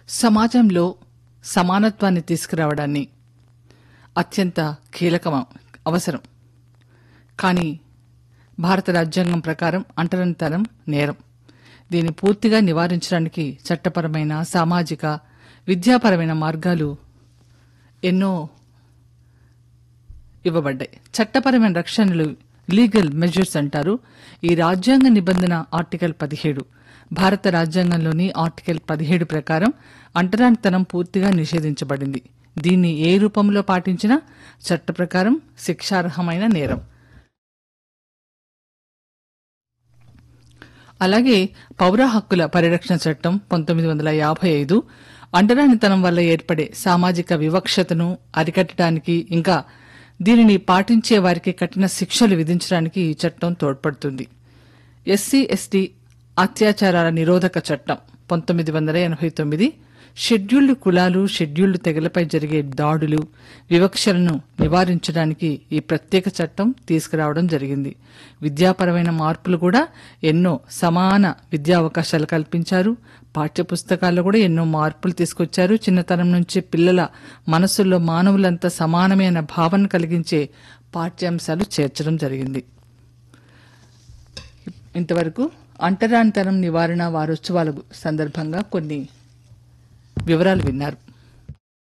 సమాజంలో సమానత్వాన్ని తీసుకురావడాన్ని అత్యంత కీలకం అవసరం కానీ భారత రాజ్యాంగం ప్రకారం అంటరంతరం నేరం దీన్ని పూర్తిగా నివారించడానికి చట్టపరమైన సామాజిక విద్యాపరమైన మార్గాలు ఎన్నో ఇవ్వబడ్డాయి చట్టపరమైన రక్షణలు లీగల్ మెజర్స్ అంటారు ఈ రాజ్యాంగ నిబంధన ఆర్టికల్ పదిహేడు భారత రాజ్యాంగంలోని ఆర్టికల్ పదిహేడు ప్రకారం అంటరానితనం పూర్తిగా నిషేధించబడింది దీన్ని ఏ రూపంలో పాటించినా చట్ట ప్రకారం శిక్షార్హమైన నేరం అలాగే పౌర హక్కుల పరిరక్షణ చట్టం పంతొమ్మిది వందల యాభై ఐదు అంటరానితనం వల్ల ఏర్పడే సామాజిక వివక్షతను అరికట్టడానికి ఇంకా దీనిని పాటించే వారికి కఠిన శిక్షలు విధించడానికి ఈ చట్టం తోడ్పడుతుంది ఎస్సీ ఎస్టీ అత్యాచారాల నిరోధక చట్టం పంతొమ్మిది వందల ఎనభై తొమ్మిది షెడ్యూల్డ్ కులాలు షెడ్యూల్డ్ తెగలపై జరిగే దాడులు వివక్షలను నివారించడానికి ఈ ప్రత్యేక చట్టం తీసుకురావడం జరిగింది విద్యాపరమైన మార్పులు కూడా ఎన్నో సమాన విద్యా అవకాశాలు కల్పించారు పాఠ్యపుస్తకాల్లో కూడా ఎన్నో మార్పులు తీసుకొచ్చారు చిన్నతనం నుంచి పిల్లల మనసుల్లో మానవులంతా సమానమైన భావన కలిగించే పాఠ్యాంశాలు చేర్చడం జరిగింది ఇంతవరకు అంటరానితనం నివారణ వారోత్సవాల సందర్భంగా కొన్ని వివరాలు విన్నారు